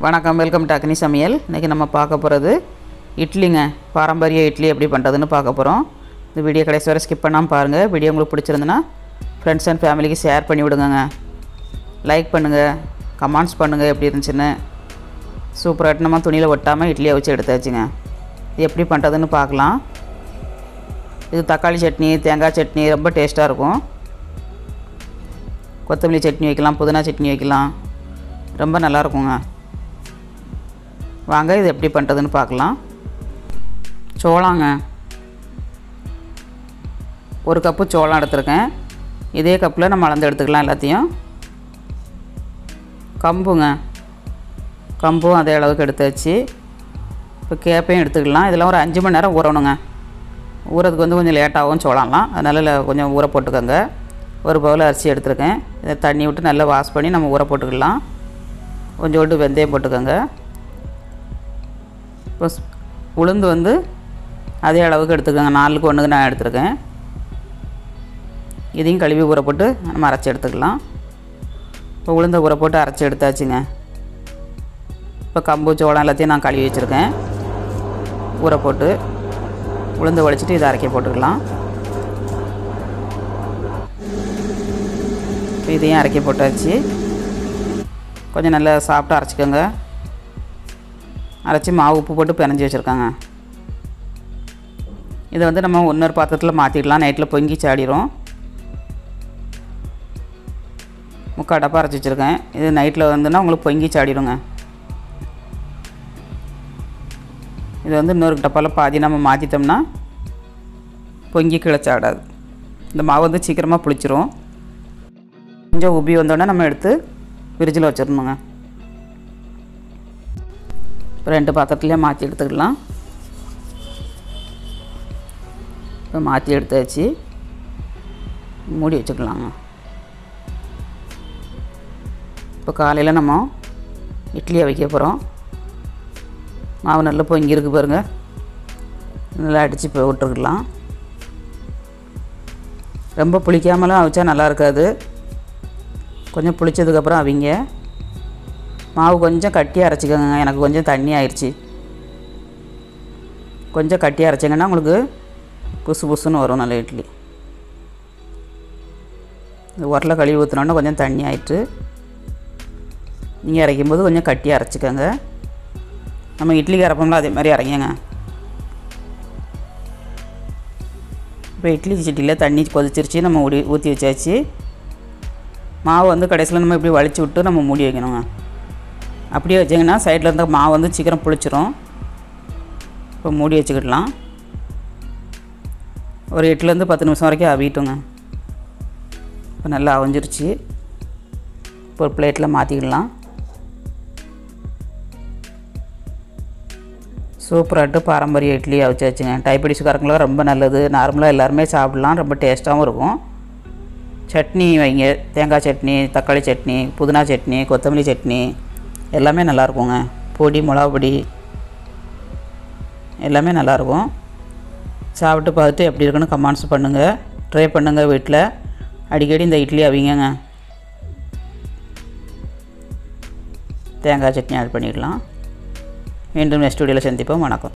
வணக்கம் welcome to அக்னி சமையல் இன்றைக்கி நம்ம பார்க்க போகிறது இட்லிங்க பாரம்பரிய இட்லி எப்படி பண்ணுறதுன்னு பார்க்க போகிறோம் இந்த வீடியோ கடைசி வரை ஸ்கிப் பண்ணாமல் பாருங்கள் வீடியோ உங்களுக்கு பிடிச்சிருந்துன்னா ஃப்ரெண்ட்ஸ் அண்ட் ஃபேமிலிக்கு ஷேர் பண்ணி விடுங்கங்க லைக் பண்ணுங்கள் கமெண்ட்ஸ் பண்ணுங்கள் எப்படி இருந்துச்சுன்னு சூப்பராக நம்ம துணியில் ஒட்டாமல் இட்லியை வச்சு எடுத்தாச்சுங்க இது எப்படி பண்ணுறதுன்னு பார்க்கலாம் இது தக்காளி சட்னி தேங்காய் சட்னி ரொம்ப டேஸ்ட்டாக இருக்கும் கொத்தமல்லி சட்னி வைக்கலாம் புதினா சட்னி வைக்கலாம் ரொம்ப நல்லா இருக்குங்க வாங்க இது எப்படி பண்ணுறதுன்னு பார்க்கலாம் சோளங்க ஒரு கப்பு சோளம் எடுத்திருக்கேன் இதே கப்பில் நம்ம அளந்து எடுத்துக்கலாம் எல்லாத்தையும் கம்புங்க கம்பும் அதே அளவுக்கு எடுத்தாச்சு இப்போ கேப்பையும் எடுத்துக்கலாம் இதெல்லாம் ஒரு அஞ்சு மணி நேரம் ஊறணுங்க ஊறதுக்கு வந்து கொஞ்சம் லேட்டாகும் சோளம்லாம் அதனால் ல- கொஞ்சம் ஊற போட்டுக்கோங்க ஒரு பவுல் அரிசி எடுத்திருக்கேன் இதை தண்ணி விட்டு நல்லா வாஷ் பண்ணி நம்ம ஊற போட்டுக்கலாம் கொஞ்சோண்டு வெந்தயம் போட்டுக்கோங்க இப்போ ஸ்- உளுந்து வந்து அதே அளவுக்கு எடுத்துக்கோங்க நாலுக்கு ஒன்றுக்கு நான் எடுத்திருக்கேன் இதையும் கழுவி ஊற போட்டு நம்ம அரைச்சி எடுத்துக்கலாம் இப்போ உளுந்த ஊற போட்டு அரைச்சி எடுத்தாச்சுங்க இப்போ கம்பு சோளம் எல்லாத்தையும் நான் கழுவி வச்சுருக்கேன் ஊற போட்டு உளுந்து உடைச்சிட்டு இதை அரைக்க போட்டுக்கலாம் இப்போ இதையும் அரைக்க போட்டாச்சு கொஞ்சம் நல்லா சாப்பிட்டு அரைச்சிக்கோங்க அரைச்சி மாவு உப்பு போட்டு பிணைஞ்சி வச்சுருக்காங்க இதை வந்து நம்ம இன்னொரு பாத்திரத்தில் மாற்றிடலாம் நைட்டில் பொங்கி சாடிரும் முக்கால் டப்பா அரைச்சி வச்சுருக்கேன் இது நைட்டில் வந்துன்னா உங்களுக்கு பொங்கி சாடிடுங்க இது வந்து இன்னொரு டப்பாவில் பாதி நம்ம மாற்றிட்டோம்னா பொங்கி கிளச்சாடாது இந்த மாவு வந்து சீக்கிரமாக புளிச்சிரும் கொஞ்சம் உப்பி வந்தோடனே நம்ம எடுத்து ஃப்ரிட்ஜில் வச்சிடணுங்க இப்போ ரெண்டு பாத்திரத்துலேயே மாற்றி எடுத்துக்கலாம் இப்போ மாற்றி எடுத்தாச்சு மூடி வச்சுக்கலாங்க இப்போ காலையில் நம்ம இட்லியை வைக்க போகிறோம் மாவு நல்லா பொங்கி இருக்கு பாருங்க நல்லா அடித்து இப்போ விட்டுருக்கலாம் ரொம்ப புளிக்காமலாம் அவிச்சா நல்லா இருக்காது கொஞ்சம் புளிச்சதுக்கப்புறம் அவிங்க மாவு கொஞ்சம் கட்டியாக அரைச்சிக்கோங்க எனக்கு கொஞ்சம் தண்ணி ஆயிடுச்சு கொஞ்சம் கட்டியாக அரைச்சிங்கன்னா உங்களுக்கு புசு புசுன்னு வரும் நல்ல இட்லி இந்த உரலை கழுவி ஊற்றினோன்னா கொஞ்சம் தண்ணி ஆயிட்டு நீங்கள் அரைக்கும் போது கொஞ்சம் கட்டியாக அரைச்சிக்கோங்க நம்ம இட்லிக்கு அரைப்போம்ல அதே மாதிரி அரைங்கங்க இப்போ இட்லி சட்டியில் தண்ணி கொதிச்சிருச்சு நம்ம ஊடி ஊற்றி வச்சாச்சு மாவு வந்து கடைசியில் நம்ம இப்படி வலிச்சு விட்டு நம்ம மூடி வைக்கணுங்க அப்படியே வச்சிங்கன்னா சைடில் இருந்த மாவு வந்து சீக்கிரம் புளிச்சிரும் இப்போ மூடி வச்சுக்கிடலாம் ஒரு எட்டுலேருந்து பத்து நிமிஷம் வரைக்கும் அவிட்டுங்க இப்போ நல்லா அவிஞ்சிருச்சு இப்போ ஒரு பிளேட்டில் மாற்றிக்கிடலாம் சூப்பராட்டு பாரம்பரிய இட்லி அவிச்சு வச்சுங்க டைப்படிஸ்காரங்களும் ரொம்ப நல்லது நார்மலாக எல்லாருமே சாப்பிட்லாம் ரொம்ப டேஸ்ட்டாகவும் இருக்கும் சட்னி வைங்க தேங்காய் சட்னி தக்காளி சட்னி புதினா சட்னி கொத்தமல்லி சட்னி எல்லாமே நல்லா இருக்குங்க பொடி மிளகா பொடி எல்லாமே நல்லாயிருக்கும் சாப்பிட்டு பார்த்துட்டு எப்படி இருக்குன்னு கமெண்ட்ஸ் பண்ணுங்கள் ட்ரை பண்ணுங்கள் வீட்டில் அடிக்கடி இந்த இட்லி அவிங்கங்க தேங்காய் சட்னி ஆட் பண்ணிடலாம் மீண்டும் நெக்ஸ்ட் வீடியோவில் சந்திப்போம் வணக்கம்